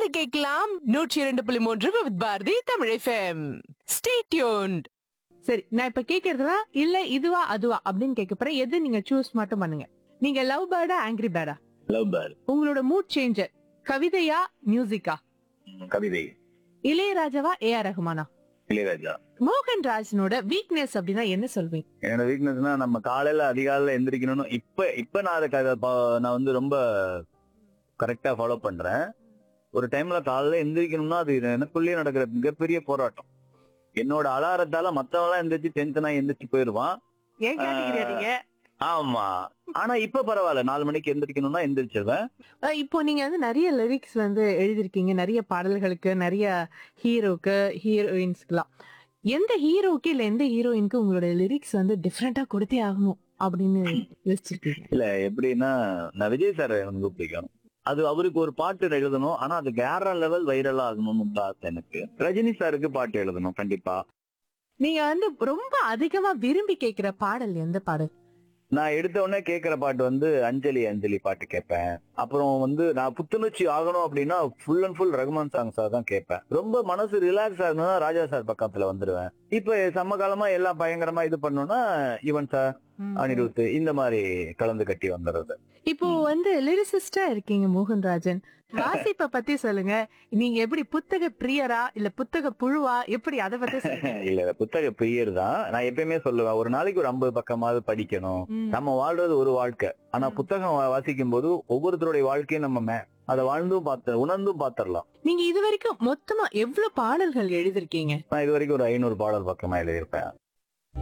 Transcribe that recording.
கேட்கலாம் நூற்றி இரண்டு புள்ளி மூன்று with Bharathi Tamil FM stay tuned சரி நான் இப்ப கேக்குறதுனா இல்ல இதுவா அதுவா அப்படின்னு கேட்க போறேன் எது நீங்க சூஸ் மட்டும் பண்ணுங்க நீங்க லவ் பேர்டா ஆங்கிரி பேர்டா லவ் பேர்ட் உங்களோட மூட் சேஞ்சர் கவிதையா மியூசிக்கா கவிதை இளையராஜாவா ஏ ஆர் ரஹ்மானா இளையராஜா மோகன் ராஜனோட வீக்னஸ் அப்படின்னா என்ன சொல்வீங்க என்னோட வீக்னஸ்னா நம்ம காலையில அதிகாலையில எந்திரிக்கணும்னு இப்ப இப்ப நான் அதை க- ப- நான் வந்து ரொம்ப கரெக்டா ஃபாலோ பண்றேன் ஒரு டைம்ல காலையில எந்திரிக்கணும்னா அது எனக்குள்ளேயே நடக்கிற மிகப்பெரிய போராட்டம் என்னோட அலாரத்தால மத்தவங்க எந்திரிச்சு டென்ஷனா எந்திரிச்சு போயிருவான் ஏன் கேட்டீங்க நீங்க ஆமா ஆனா இப்ப பரவாயில்ல நாலு மணிக்கு எந்திரிக்கணும்னா எந்திரிச்சிருவேன் அஹ் இப்போ நீங்க வந்து நிறைய லிரிக்ஸ் வந்து எழுதிருக்கீங்க நிறைய பாடல்களுக்கு நிறைய ஹீரோக்கு ஹீரோயின்ஸ்க்குலாம் எந்த ஹீரோக்கு இல்ல எந்த ஹீரோயினுக்கு உங்களோட லிரிக்ஸ் வந்து டிஃப்ரெண்டா கொடுத்தே ஆகணும் அப்படின்னு யோசிச்சிருக்கீங்க இல்ல எப்படின்னா நான் விஜய் சார் எனக்கு ரொம்ப பிடிக்கும் அது அவருக்கு ஒரு பாட்டு எழுதணும் ஆனா அது வேற லெவல் வைரல் ஆகணும்னு ஆசை எனக்கு ரஜினி சாருக்கு பாட்டு எழுதணும் கண்டிப்பா நீங்க வந்து ரொம்ப அதிகமா விரும்பி கேக்குற பாடல் எந்த பாடல் நான் எடுத்த உடனே கேட்கிற பாட்டு வந்து அஞ்சலி அஞ்சலி பாட்டு கேட்பேன் அப்புறம் வந்து நான் புத்துணர்ச்சி ஆகணும் அப்படின்னா ஃபுல் அண்ட் ஃபுல் ரகுமான் சாங்ஸா தான் கேட்பேன் ரொம்ப மனசு ரிலாக்ஸ் ஆகணும்னா ராஜா சார் பக்கத்துல வந்துருவேன் இப்ப சம காலமா எல்லாம் பயங்கரமா இது பண்ணோம்னா யுவன் சார் அனிருத் இந்த மாதிரி கலந்து கட்டி வந்துடுறது இப்போ வந்து லிரிசிஸ்டா இருக்கீங்க மோகன்ராஜன் வாசிப்பை பத்தி சொல்லுங்க நீங்க எப்படி புத்தக பிரியரா இல்ல புத்தக புழுவா எப்படி அத பத்தி சொல்லுங்க இல்ல இல்ல, புத்தக பிரியர் தான் நான் எப்பயுமே சொல்லுவேன் ஒரு நாளைக்கு ஒரு ஐம்பது பக்கமாவது படிக்கணும் ம். நம்ம வாழ்றது ஒரு வாழ்க்கை ஆனா ம். புத்தகம் வா- வாசிக்கும் போது ஒவ்வொருத்தருடைய வாழ்க்கையும் நம்ம மே- அதை வாழ்ந்தும் பார்த்து உணர்ந்தும் பார்த்திடலாம் நீங்க இது வரைக்கும் மொத்தமா எவ்வளவு பாடல்கள் எழுதிருக்கீங்க நான் இது வரைக்கும் ஒரு ஐநூறு பாடல் பக்கமா எழுதியிருப்பேன்